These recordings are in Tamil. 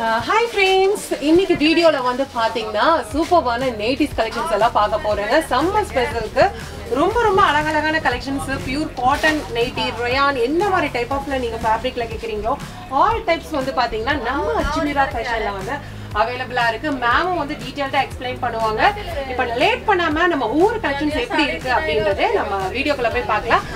ஹாய் ஃப்ரெண்ட்ஸ் இன்னைக்கு வீடியோல வந்து பாத்தீங்கன்னா சூப்பர்வான நேட்டிஸ் கலெக்ஷன்ஸ் எல்லாம் பார்க்க போறேங்க சம்மர் ஸ்பெஷலுக்கு ரொம்ப ரொம்ப அழகழகான collections pure cotton nightie rayon என்ன மாதிரி டைப் ஆஃப்ல நீங்க ஃபேப்ரிக்ல கேக்குறீங்களோ ஆல் டைப்ஸ் வந்து பாத்தீங்கன்னா நம்ம அஜ்மீரா ஃபேஷன்ல வந்து அவைலபிளா இருக்கு மேமும் வந்து டீடைல்டா எக்ஸ்பிளைன் பண்ணுவாங்க இப்போ லேட் பண்ணாம நம்ம ஒவ்வொரு கலெக்ஷன்ஸ் எப்படி இருக்கு அப்படின்றதே நம்ம வீடியோக்குள்ள போய் பார்க்கலாம்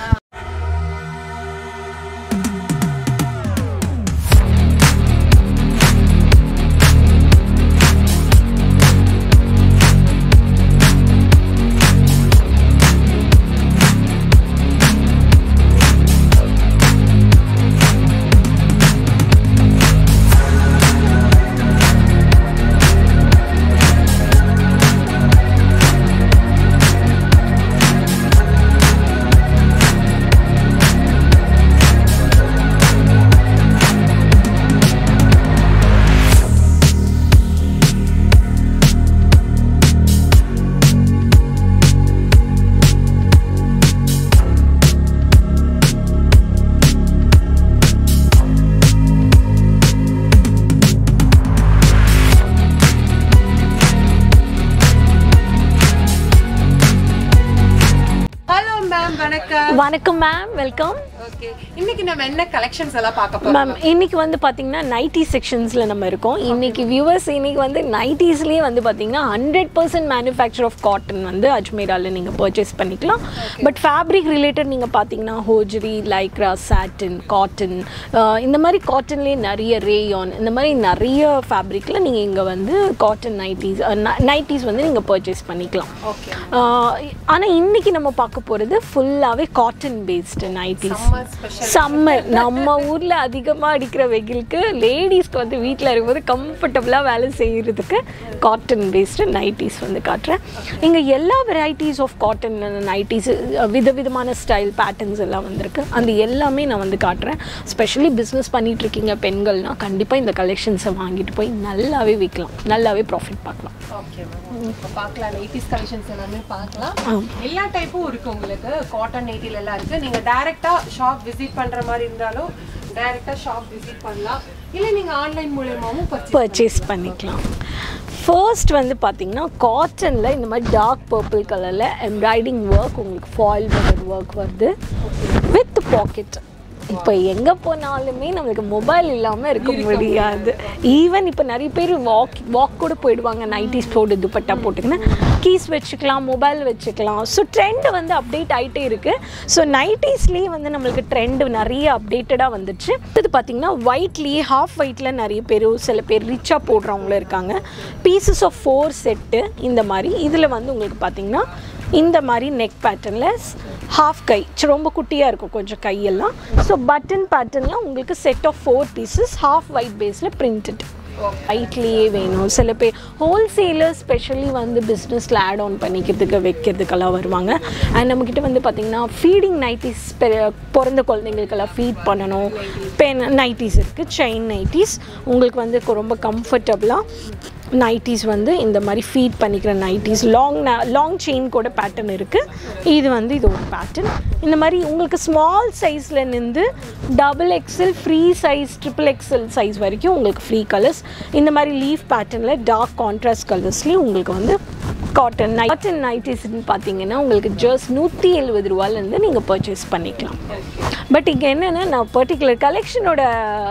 ஹலோ மேம் வணக்கம் வணக்கம் மேம் வெல்கம் ஓகே இன்னைக்கு நம்ம என்ன கலெக்ஷன்ஸ் எல்லாம் பார்க்க போறோம் மேம் இன்னைக்கு வந்து பார்த்தீங்கன்னா நைட்டி செக்ஷன்ஸில் நம்ம இருக்கோம் இன்னைக்கு வியூவர்ஸ் இன்னைக்கு வந்து நைட்டிஸ்லேயே வந்து பார்த்தீங்கன்னா hundred percent manufacture of cotton வந்து அஜ்மீராவில் நீங்கள் பர்ச்சேஸ் பண்ணிக்கலாம் பட் ஃபேப்ரிக் ரிலேட்டட் நீங்கள் பார்த்தீங்கன்னா ஹோஜரி லைக்ரா சாட்டின் காட்டன் இந்த மாதிரி காட்டன்லேயே நிறைய ரேயான் இந்த மாதிரி நிறைய ஃபேப்ரிக்கில் நீங்கள் இங்கே வந்து காட்டன் நைட்டிஸ் நைட்டிஸ் வந்து நீங்கள் பர்ச்சேஸ் பண்ணிக்கலாம் ஓகே ஆனால் இன்னைக்கு நம்ம பார்க்க போகிறது ஃபுல்லாகவே cotton based nighties summer special summer நம்ம ஊர்ல அதிகமா அடிக்கிற வெயிலுக்கு லேடிஸ்க்கு வந்து வீட்டில் இருக்கும்போது கம்ஃபர்டபுளாக வேலை செய்யறதுக்கு காட்டன் பேஸ்டு நைட்டிஸ் வந்து காட்டுறேன் இங்கே எல்லா வெரைட்டிஸ் ஆஃப் காட்டன் நைட்டிஸ் விதவிதமான ஸ்டைல் பேட்டர்ன்ஸ் எல்லாம் வந்திருக்கு அந்த எல்லாமே நான் வந்து காட்டுறேன் ஸ்பெஷலி பிஸ்னஸ் பண்ணிட்டு இருக்கீங்க பெண்கள்னா கண்டிப்பாக இந்த கலெக்ஷன்ஸை வாங்கிட்டு போய் நல்லாவே விற்கலாம் நல்லாவே ப்ராஃபிட் பார்க்கலாம் ஓகே மேம் இப்போ பார்க்கலாம் நைட்டிஸ் கலெக்ஷன்ஸ் எல்லாமே பார்க்கலாம் ஆம். எல்லா டைப்பும் இருக்கு உங்களுக்கு காட்டன் நைட்டில எல்லாம் இருக்கு நீங்க டைரக்டா ஷாப் விசிட் பண்ற மாதிரி இருந்தாலும் டைரக்டா ஷாப் விசிட் பண்ணலாம் இல்ல நீங்க ஆன்லைன் மூலியமாவும் பர்ச்சேஸ் பர்ச்சேஸ் பண்ணிக்கலாம் ஃபர்ஸ்ட் வந்து பார்த்தீங்கன்னா காட்டனில் இந்த மாதிரி டார்க் பர்பிள் கலரில் எம்ப்ராய்டிங் ஒர்க் உங்களுக்கு ஃபாயில் பட்டர் ஒர்க் வருது வித் பாக்கெட் இப்போ எங்கே போனாலுமே நம்மளுக்கு மொபைல் இல்லாமல் இருக்க முடியாது ஈவன் இப்போ நிறைய பேர் வாக் வாக் கூட போயிடுவாங்க நைட்டிஸ் போட்டு துப்பட்டா போட்டுக்கின்னு கீஸ் வச்சுக்கலாம் மொபைல் வச்சுக்கலாம் ஸோ ட்ரெண்ட் வந்து அப்டேட் ஆகிட்டே இருக்குது ஸோ நைட்டிஸ்லேயே வந்து நம்மளுக்கு ட்ரெண்ட் நிறைய அப்டேட்டடாக வந்துச்சு இது பார்த்திங்கன்னா ஒயிட்லேயே ஹாஃப் ஒயிட்டில் நிறைய பேர் சில பேர் ரிச்சாக போடுறவங்களும் இருக்காங்க பீசஸ் ஆஃப் ஃபோர் செட்டு இந்த மாதிரி இதில் வந்து உங்களுக்கு பார்த்திங்கன்னா இந்த மாதிரி நெக் பேட்டர்னில் ஹாஃப் கை ச்ச, ரொம்ப குட்டியாக இருக்கும் கொஞ்சம் கையெல்லாம் ஸோ பட்டன் பேட்டர்னில் உங்களுக்கு set of four pieces half white பேஸில் பிரிண்டட் ஒயிட்லேயே வேணும் சில பேர் ஹோல்சேலர் ஸ்பெஷலி வந்து பிஸ்னஸில் ஆட் ஆன் பண்ணிக்கிறதுக்கு வைக்கிறதுக்கெல்லாம் வருவாங்க அண்ட் நம்மக்கிட்ட வந்து பார்த்திங்கன்னா ஃபீடிங் நைட்டிஸ் பிறந்த குழந்தைங்களுக்கெல்லாம் ஃபீட் பண்ணணும் பென் நைட்டிஸ் இருக்குது செயின் நைட்டிஸ் உங்களுக்கு வந்து கொ- ரொம்ப கம்ஃபர்டபுளாக நைட்டிஸ் வந்து இந்த மாதிரி ஃபீட் பண்ணிக்கிற நைட்டிஸ் லாங் லாங் செயின் கூட பேட்டர்ன் இருக்குது இது வந்து இது ஒரு பேட்டர்ன் இந்த மாதிரி உங்களுக்கு ஸ்மால் சைஸில் நின்று double XL free size triple XL size வரைக்கும் உங்களுக்கு ஃப்ரீ கலர்ஸ் இந்த மாதிரி லீஃப் பேட்டர்னில் டார்க் கான்ட்ராஸ்ட் கலர்ஸ்லேயும் உங்களுக்கு வந்து காட்டன் காட்டன் நைட்டிஸ்ன்னு பார்த்தீங்கன்னா உங்களுக்கு ஜஸ்ட் நூற்றி எழுபது ரூபாலேருந்து நீங்கள் பர்ச்சேஸ் பண்ணிக்கலாம் பட் இங்கே என்னென்னா நான் பர்டிகுலர் கலெக்ஷனோட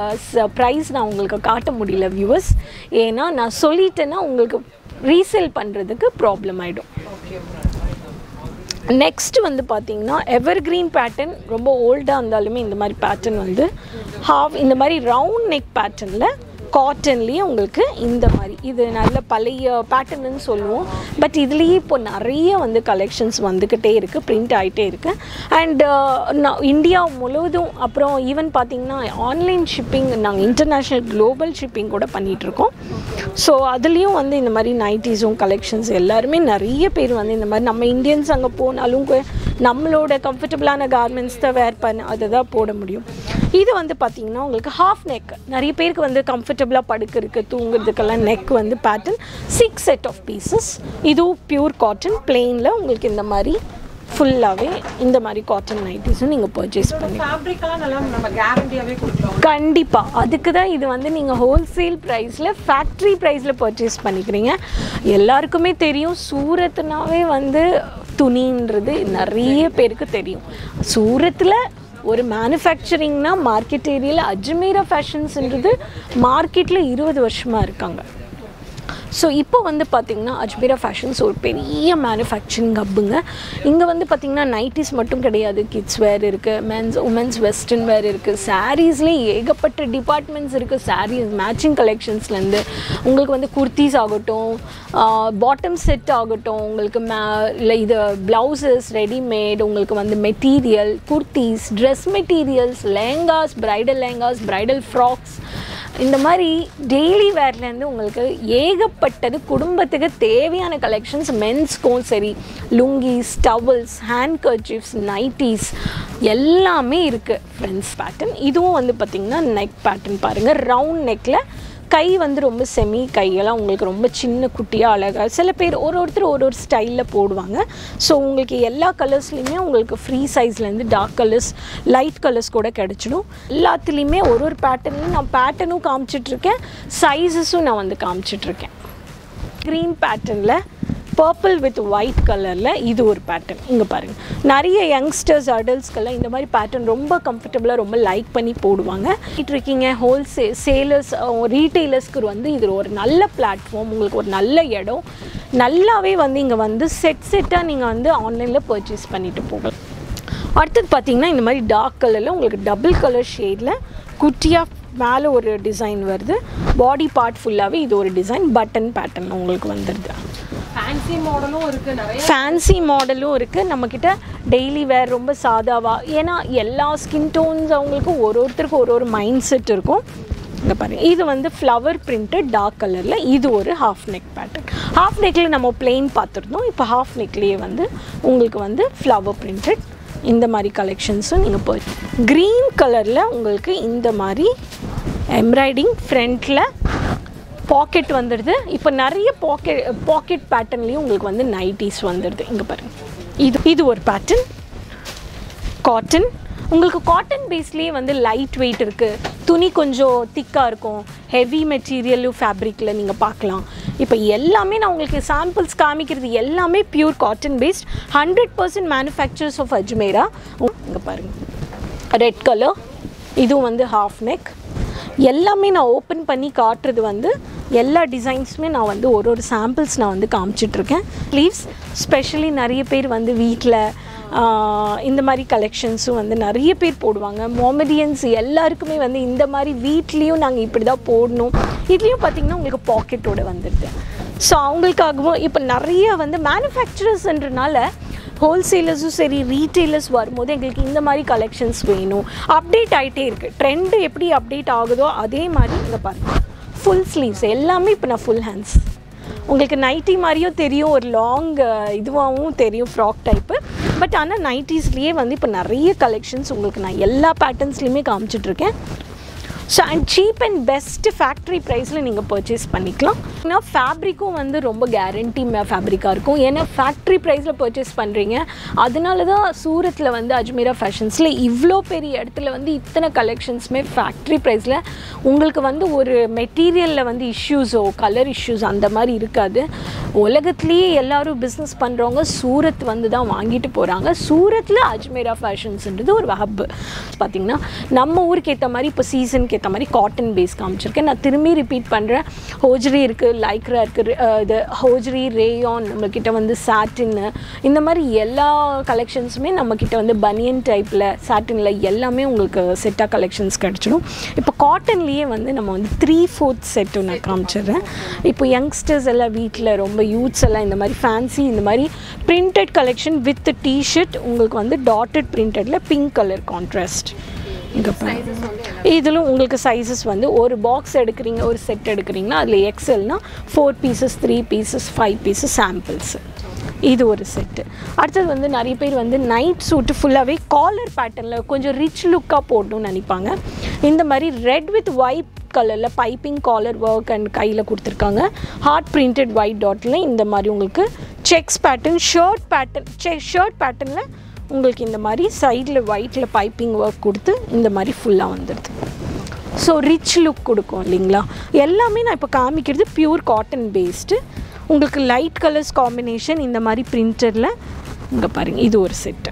ப்ரைஸ் நான் உங்களுக்கு காட்ட முடியல வியூவர்ஸ் ஏன்னா நான் சொல்லிட்டேன்னா உங்களுக்கு ரீசேல் பண்ணுறதுக்கு ப்ராப்ளம் ஆகிடும் நெக்ஸ்ட் வந்து பார்த்தீங்கன்னா எவர் கிரீன் பேட்டர்ன் ரொம்ப ஓல்டாக இருந்தாலுமே இந்த மாதிரி பேட்டர்ன் வந்து ஹாஃப் இந்த மாதிரி ரவுண்ட் நெக் பேட்டர்னில் காட்டன்லேயே உங்களுக்கு இந்த மாதிரி இது நல்ல பழைய பேட்டர்ன்னு சொல்லுவோம் பட் இதுலேயே இப்போ நிறைய வந்து கலெக்ஷன்ஸ் வந்துக்கிட்டே இருக்குது பிரிண்ட் ஆகிட்டே இருக்குது அண்ட் இந்தியா முழுவதும் அப்புறம் ஈவன் பார்த்தீங்கன்னா ஆன்லைன் ஷிப்பிங் நாங்கள் இன்டர்நேஷ்னல் குளோபல் ஷிப்பிங் கூட பண்ணிகிட்ருக்கோம் ஸோ அதுலேயும் வந்து இந்த மாதிரி நைட்டிஸும் கலெக்ஷன்ஸ் எல்லாருமே நிறைய பேர் வந்து இந்த மாதிரி நம்ம இந்தியன்ஸ் அங்கே போனாலும் கொ- நம்மளோட கம்ஃபர்டபுளான கார்மெண்ட்ஸ் தான் வேர் பண்ண அதை தான் போட முடியும் இது வந்து பார்த்தீங்கன்னா உங்களுக்கு ஹாஃப் நெக் நிறைய பேருக்கு வந்து கம்ஃபர்டபுளாக படுக்கிறதுக்கு தூங்குறதுக்கெல்லாம் நெக் வந்து pattern six set of pieces இதுவும் பியூர் காட்டன் பிளெயினில் உங்களுக்கு இந்த மாதிரி ஃபுல்லாகவே இந்த மாதிரி காட்டன் நைட்டிஸும் நீங்கள் பர்ச்சேஸ் பண்ணி ஃபேப்ரிக்லாம் நல்லா நம்ம கேரண்டியாவே கொடுக்குறோம் கண்டிப்பாக அதுக்கு தான் இது வந்து நீங்கள் ஹோல்சேல் ப்ரைஸில் ஃபேக்ட்ரி ப்ரைஸில் பர்ச்சேஸ் பண்ணிக்கிறீங்க எல்லாருக்குமே தெரியும் சூரத்னாவே வந்து துணின்றது நிறைய பேருக்கு தெரியும் சூரத்தில் ஒரு மேனுஃபேக்சரிங்னா மார்க்கெட் ஏரியாவில் அஜ்மீரா ஃபேஷன்ஸ்ன்றது மார்க்கெட்டில் இருபது வருஷமாக இருக்காங்க ஸோ இப்போ வந்து பார்த்திங்கன்னா அஜ்மீரா ஃபேஷன்ஸ் ஒரு பெரிய மேனுஃபேக்சரிங் ஹப்புங்க இங்கே வந்து பார்த்திங்கன்னா நைட்டிஸ் மட்டும் கிடையாது கிட்ஸ் வேர் இருக்குது மென்ஸ் உமன்ஸ் வெஸ்டர்ன் வேர் இருக்குது சாரீஸ்லேயே ஏகப்பட்ட டிபார்ட்மெண்ட்ஸ் இருக்குது சாரீஸ் மேட்சிங் கலெக்ஷன்ஸ்லேருந்து உங்களுக்கு வந்து குர்த்திஸ் ஆகட்டும் பாட்டம் செட் ஆகட்டும் உங்களுக்கு மே இல்லை இது ப்ளவுசஸ் ரெடிமேட் உங்களுக்கு வந்து material kurtis dress materials lehengas bridal lehengas bridal frocks இந்த மாதிரி டெய்லி வேர்லேருந்து உங்களுக்கு ஏகப்பட்டது குடும்பத்துக்கு தேவையான கலெக்ஷன்ஸ் மென்ஸ்க்கும் சரி lungis towels hand kerchiefs nighties எல்லாமே இருக்குது ஃப்ரெண்ட்ஸ் பேட்டர்ன் இதுவும் வந்து பார்த்திங்கன்னா நெக் பேட்டர்ன் பாருங்கள் ரவுண்ட் நெக்கில் கை வந்து ரொம்ப செமி கையெல்லாம் உங்களுக்கு ரொம்ப சின்ன குட்டியாக அழகாக சில பேர் ஒரு ஒருத்தர் ஒரு ஒரு ஸ்டைலில் போடுவாங்க ஸோ உங்களுக்கு எல்லா கலர்ஸ்லையுமே உங்களுக்கு ஃப்ரீ சைஸ்லேருந்து டார்க் கலர்ஸ் லைட் கலர்ஸ் கூட கிடச்சிடும் எல்லாத்துலேயுமே ஒரு ஒரு பேட்டர்ன்லையும் நான் பேட்டர்னும் காமிச்சிட்ருக்கேன் சைஸஸும் நான் வந்து காமிச்சிட்ருக்கேன் க்ரீன் பேட்டர்னில் பர்பிள் வித் ஒயிட் கலரில் இது ஒரு பேட்டர்ன் இங்கே பாருங்கள் நிறைய யங்ஸ்டர்ஸ் அடல்ட்ஸ்க்கெல்லாம் இந்த மாதிரி பேட்டர்ன் ரொம்ப கம்ஃபர்டபுளாக ரொம்ப லைக் பண்ணி போடுவாங்க இருக்கீங்க ஹோல்சே சேலர்ஸ் ரீட்டெய்லர்ஸ்க்கு வந்து இது ஒரு நல்ல பிளாட்ஃபார்ம் உங்களுக்கு ஒரு நல்ல இடம் நல்லாவே வந்து இங்கே வந்து செட் செட்டாக நீங்கள் வந்து ஆன்லைனில் பர்ச்சேஸ் பண்ணிட்டு போகலாம் அடுத்தது பார்த்தீங்கன்னா இந்த மாதிரி டார்க் கலரில் உங்களுக்கு டபுள் கலர் ஷேடில் குட்டியாக மேலே ஒரு டிசைன் வருது பாடி பார்ட் ஃபுல்லாகவே இது ஒரு டிசைன் பட்டன் பேட்டர்ன் உங்களுக்கு வந்துடுது ஃபேன்சி மாடலும் இருக்கு நிறைய ஃபேன்சி மாடலும் இருக்குது நம்மக்கிட்ட டெய்லி வேர் ரொம்ப சாதாவாக ஏன்னா எல்லா ஸ்கின் டோன்ஸ் அவங்களுக்கு ஒரு ஒருத்தருக்கு ஒரு ஒரு மைண்ட் செட் இருக்கும் இங்கே பாருங்க இது வந்து ஃப்ளவர் பிரிண்டட் டார்க் கலரில் இது ஒரு ஹாஃப் நெக் பேட்டர்ன் ஹாஃப் நெக்கில் நம்ம பிளெயின் பார்த்துருந்தோம் இப்போ ஹாஃப் நெக்லேயே வந்து உங்களுக்கு வந்து ஃப்ளவர் பிரிண்டட் இந்த மாதிரி கலெக்ஷன்ஸும் நீங்கள் போய் க்ரீன் கலரில் உங்களுக்கு இந்த மாதிரி எம்ப்ராய்டிஙங் ஃப்ரண்ட்டில் பாக்கெட் வந்துடுது இப்போ நிறைய பாக்கெட் பாக்கெட் பேட்டர்ன்லேயும் உங்களுக்கு வந்து நைட்டிஸ் வந்துடுது இங்கே பாருங்கள் இது இது ஒரு பேட்டர்ன் காட்டன் உங்களுக்கு காட்டன் பேஸ்லேயே வந்து லைட் வெயிட் இருக்குது துணி கொஞ்சம் திக்காக இருக்கும் ஹெவி மெட்டீரியலும் ஃபேப்ரிக்கில் நீங்கள் பார்க்கலாம் இப்போ எல்லாமே நான் உங்களுக்கு சாம்பிள்ஸ் காமிக்கிறது எல்லாமே pure cotton based hundred percent manufacturers of Ajmera இங்கே பாருங்கள் ரெட் கலர் இதுவும் வந்து ஹாஃப் நெக் எல்லாமே நான் ஓப்பன் பண்ணி காட்டுறது வந்து எல்லா டிசைன்ஸுமே நான் வந்து ஒரு ஒரு சாம்பிள்ஸ் நான் வந்து காமிச்சிட்ருக்கேன் ஸ்லீவ்ஸ் ஸ்பெஷலி நிறைய பேர் வந்து வீட்டில் இந்த மாதிரி கலெக்ஷன்ஸும் வந்து நிறைய பேர் போடுவாங்க மொமடியன்ஸ் எல்லாருக்குமே வந்து இந்த மாதிரி வீட்லேயும் நாங்கள் இப்படி தான் போடணும் இதுலேயும் பார்த்திங்கன்னா உங்களுக்கு பாக்கெட்டோட வந்துடுது ஸோ அவங்களுக்காகவும் இப்போ நிறைய வந்து மேனுஃபேக்சரர்ஸ்ன்றனால ஹோல்சேலர்ஸும் சரி ரீட்டெயிலர்ஸ் வரும்போது எங்களுக்கு இந்த மாதிரி கலெக்ஷன்ஸ் வேணும் அப்டேட் ஆகிட்டே இருக்குது ட்ரெண்டு எப்படி அப்டேட் ஆகுதோ அதே மாதிரி இங்கே பாருங்கள் ஃபுல் ஸ்லீவ்ஸ் எல்லாமே இப்போ நான் ஃபுல் ஹேண்ட்ஸ் உங்களுக்கு நைட்டி மாதிரியும் தெரியும் ஒரு லாங் இதுவாகவும் தெரியும் ஃப்ராக் டைப்பு பட் ஆனால் நைட்டிஸ்லேயே வந்து இப்போ நிறைய கலெக்ஷன்ஸ் உங்களுக்கு நான் எல்லா பேட்டர்ன்ஸ்லையுமே காமிச்சிட்ருக்கேன் so and cheap and best factory ப்ரைஸில் நீங்கள் பர்ச்சேஸ் பண்ணிக்கலாம் ஏன்னா ஃபேப்ரிக்கும் வந்து ரொம்ப கேரண்டி ஃபேப்ரிக்காக இருக்கும் ஏன்னா ஃபேக்ட்ரி ப்ரைஸில் பர்ச்சேஸ் பண்ணுறீங்க அதனால தான் சூரத்தில் வந்து அஜ்மீரா ஃபேஷன்ஸில் இவ்வளோ பெரிய இடத்துல வந்து இத்தனை கலெக்ஷன்ஸுமே ஃபேக்ட்ரி ப்ரைஸில் உங்களுக்கு வந்து ஒரு மெட்டீரியலில் வந்து இஷ்யூஸோ கலர் இஷ்யூஸ் அந்த மாதிரி இருக்காது உலகத்துலேயே எல்லாரும் பிஸ்னஸ் பண்ணுறவங்க சூரத் வந்து தான் வாங்கிட்டு போகிறாங்க சூரத்தில் அஜ்மீரா ஃபேஷன்ஸ்ன்றது ஒரு ஹப்பு பார்த்திங்கன்னா நம்ம ஊருக்கு ஏற்ற மாதிரி இப்போ சீசனுக்கு ஏற்ற மாதிரி காட்டன் பேஸ் காமிச்சிருக்கேன் நான் திரும்பி ரிப்பீட் பண்ணுறேன் ஹோஜ்ரி இருக்குது லைக்ரா இருக்குது இது ஹோஜ்ரி ரேயான் நம்மக்கிட்ட வந்து சாட்டின்னு இந்த மாதிரி எல்லா கலெக்ஷன்ஸுமே நம்மக்கிட்ட வந்து பனியன் டைப்பில் சாட்டினில் எல்லாமே உங்களுக்கு செட்டாக கலெக்ஷன்ஸ் கிடச்சிடும் இப்போ காட்டன்லேயே வந்து நம்ம வந்து த்ரீ ஃபோர்த் செட்டு நான் காமிச்சிடுறேன் இப்போ யங்ஸ்டர்ஸ் எல்லாம் வீட்டில் ரொம்ப யூத்ஸ் எல்லாம் இந்த மாதிரி ஃபேன்சி இந்த மாதிரி பிரிண்டட் கலெக்ஷன் வித் டிஷர்ட் உங்களுக்கு வந்து டாட்டட் பிரிண்டடில் பிங்க் கலர் கான்ட்ராஸ்ட் இங்கே இதிலும் உங்களுக்கு சைஸஸ் வந்து ஒரு பாக்ஸ் எடுக்கிறீங்க ஒரு செட் எடுக்கிறீங்கன்னா அதில் எக்ஸல்னா four pieces three pieces five pieces samples இது ஒரு செட்டு அடுத்தது வந்து நிறைய பேர் வந்து நைட் சூட்டு ஃபுல்லாகவே காலர் பேட்டர்னில் கொஞ்சம் ரிச் லுக்காக போடணும்னு நினைப்பாங்க இந்த மாதிரி ரெட் வித் ஒயிட் கலரில் பைப்பிங் காலர் ஒர்க் அண்ட் கையில் கொடுத்துருக்காங்க ஹார்ட் பிரிண்டட் ஒயிட் டாட்டில் இந்த மாதிரி உங்களுக்கு செக்ஸ் பேட்டர்ன் ஷர்ட் பேட்டர்ன் செ ஷர்ட் பேட்டர்னில் உங்களுக்கு இந்த மாதிரி சைடில் ஒயிட்டில் பைப்பிங் ஒர்க் கொடுத்து இந்த மாதிரி ஃபுல்லாக வந்துடுது ஸோ ரிச் லுக் கொடுக்கும் இல்லைங்களா எல்லாமே நான் இப்போ காமிக்கிறது பியூர் காட்டன் பேஸ்டு உங்களுக்கு லைட் கலர்ஸ் காம்பினேஷன் இந்த மாதிரி பிரிண்டரில் இங்கே பாருங்கள் இது ஒரு செட்டு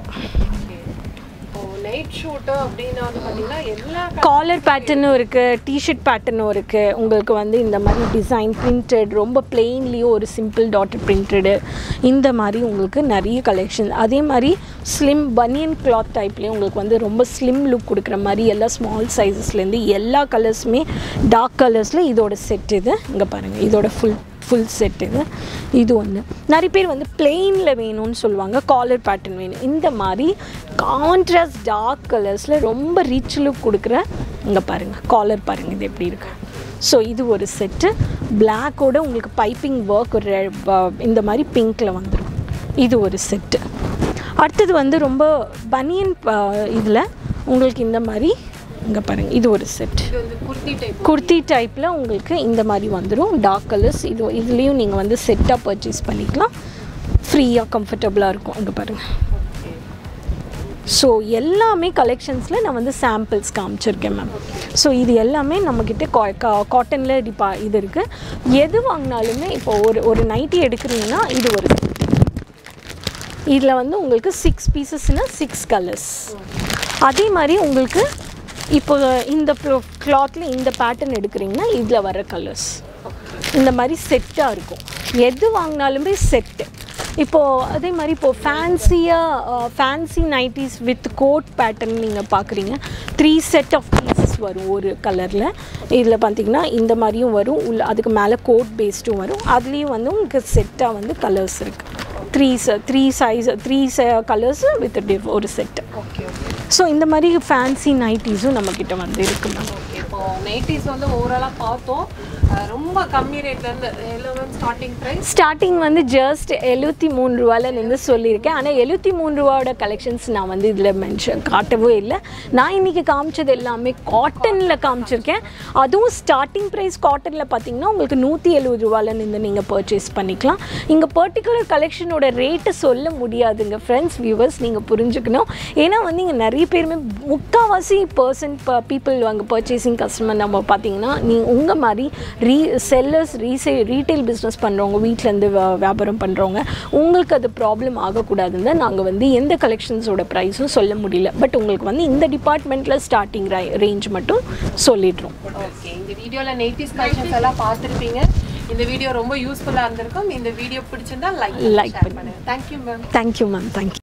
நைட் ஷூட்டு அப்படின்னா வந்து பார்த்தீங்கன்னா எல்லா காலர் பேட்டர்னும் இருக்குது டிஷர்ட் பேட்டர்னும் இருக்குது உங்களுக்கு வந்து இந்த மாதிரி டிசைன் பிரிண்டட் ரொம்ப பிளெயின்லேயும் ஒரு சிம்பிள் டாட்டர் பிரிண்டடு இந்த மாதிரி உங்களுக்கு நிறைய கலெக்ஷன் அதே மாதிரி ஸ்லிம் பனியன் கிளாத் டைப்லேயும் உங்களுக்கு வந்து ரொம்ப ஸ்லிம் லுக் கொடுக்குற மாதிரி எல்லா ஸ்மால் சைஸஸ்லேருந்து எல்லா கலர்ஸுமே டார்க் கலர்ஸில் இதோட செட் இது இங்கே பாருங்கள் இதோட ஃபுல் ஃபுல் செட் இது இது ஒன்று நிறைய பேர் வந்து பிளெயினில் வேணும்னு சொல்லுவாங்க காலர் பேட்டர்ன் வேணும் இந்த மாதிரி கான்ட்ராஸ்ட் டார்க் கலர்ஸில் ரொம்ப ரிச் லுக் கொடுக்குற இங்கே பாருங்கள் காலர் பாருங்கள் இது எப்படி இருக்கு ஸோ இது ஒரு செட்டு பிளாக்கோட உங்களுக்கு பைப்பிங் ஒர்க் ஒரு re- இந்த மாதிரி பிங்க்கில் வந்துடும் இது ஒரு செட்டு அடுத்தது வந்து ரொம்ப பனியன் இதில் உங்களுக்கு இந்த மாதிரி இங்கே பாருங்கள் இது ஒரு செட் இது வந்து குர்த்தி டைப் குர்த்தி டைப்பில் உங்களுக்கு இந்த மாதிரி வந்துடும் டார்க் கலர்ஸ் இது இதுலேயும் நீங்கள் வந்து செட்டாக பர்ச்சேஸ் பண்ணிக்கலாம் ஃப்ரீயாக கம்ஃபர்டபுளாக இருக்கும் இங்கே பாருங்கள் ஸோ எல்லாமே கலெக்ஷன்ஸில் நான் வந்து சாம்பிள்ஸ் காமிச்சிருக்கேன் மேம் ஸோ இது எல்லாமே நம்மக்கிட்ட காட்டனில் டிப்பா இது இருக்குது எது வாங்கினாலுமே இப்போ ஒரு ஒரு நைட்டி எடுக்கிறீங்கன்னா இது ஒரு இதில் வந்து உங்களுக்கு சிக்ஸ் பீசஸ்னால் சிக்ஸ் கலர்ஸ் அதே மாதிரி உங்களுக்கு இப்போ இந்த கிளாத்தில் இந்த பேட்டர்ன் எடுக்கிறீங்கன்னா இதில் வர கலர்ஸ் இந்த மாதிரி செட்டாக இருக்கும் எது வாங்கினாலுமே செட்டு இப்போது அதே மாதிரி இப்போது ஃபேன்சியாக fancy nighties with coat pattern நீங்கள் பார்க்குறீங்க த்ரீ செட் ஆஃப் பீசஸ் வரும் ஒரு கலரில் இதில் பார்த்தீங்கன்னா இந்த மாதிரியும் வரும் உள்ள அதுக்கு மேலே கோட் பேஸ்டும் வரும் அதுலேயும் வந்து உங்களுக்கு செட்டாக வந்து கலர்ஸ் இருக்குது three three size three colours with ஒரு செட்டு ஓகே ஓகே ஸோ இந்த மாதிரி ஃபேன்சி நைட்டிஸும் நம்மக்கிட்ட வந்து இருக்கு மேம் ஓகே இப்போ நைட்டிஸ் வந்து ஓவராலாக பார்த்தோம் அஹ் ரொம்ப கம்மி ரேட்லேருந்து எல்லாமே ஸ்டார்டிங் ப்ரைஸ் ஸ்டார்டிங் வந்து ஜஸ்ட் எழுபத்தி மூணு ரூபாலேருந்து சொல்லியிருக்கேன் ஆனால் எழுபத்தி மூணு ரூபாவோட கலெக்ஷன்ஸ் நான் வந்து இதில் மென்ஷன் காட்டவே இல்லை நான் இன்றைக்கி காமிச்சது எல்லாமே காட்டனில் காமிச்சிருக்கேன் அதுவும் ஸ்டார்டிங் ப்ரைஸ் காட்டனில் பார்த்தீங்கன்னா உங்களுக்கு நூற்றி எழுபது ரூபாலேருந்து நீங்கள் பர்ச்சேஸ் பண்ணிக்கலாம் இங்கே பர்டிகுலர் கலெக்ஷனோட ரேட்டை சொல்ல முடியாதுங்க ஃப்ரெண்ட்ஸ் வியூவர்ஸ் நீங்கள் புரிஞ்சுக்கணும் ஏன்னா வந்து இங்கே நிறைய பேருமே முக்கால்வாசி பர்சன்ட் பீப்புள் அங்கே பர்ச்சேசிங் கஸ்டமர் நம்ம பார்த்தீங்கன்னா நீ உங்கள் மாதிரி ரீ செல்லர்ஸ் ரீசே ரீட்டைல் பிஸ்னஸ் பண்ணுறவங்க வீட்டிலேருந்து வியாபாரம் பண்ணுறவங்க உங்களுக்கு அது ப்ராப்ளம் ஆகக்கூடாதுன்னு தான் நாங்கள் வந்து எந்த கலெக்ஷன்ஸோட ப்ரைஸும் சொல்ல முடியல பட் உங்களுக்கு வந்து இந்த டிபார்ட்மெண்ட்டில் ஸ்டார்டிங் ரேஞ்ச் மட்டும் சொல்லிடுறோம் ஓகே இந்த வீடியோவில் நைட்டிஸ் கலெக்ஷன்ஸ் எல்லாம் பார்த்துருப்பீங்க இந்த வீடியோ ரொம்ப யூஸ்ஃபுல்லாக இருந்திருக்கும் இந்த வீடியோ பிடிச்சிருந்தா லைக் Like லைக் பண்ணுங்க thank you ma'am thank you ma'am thank you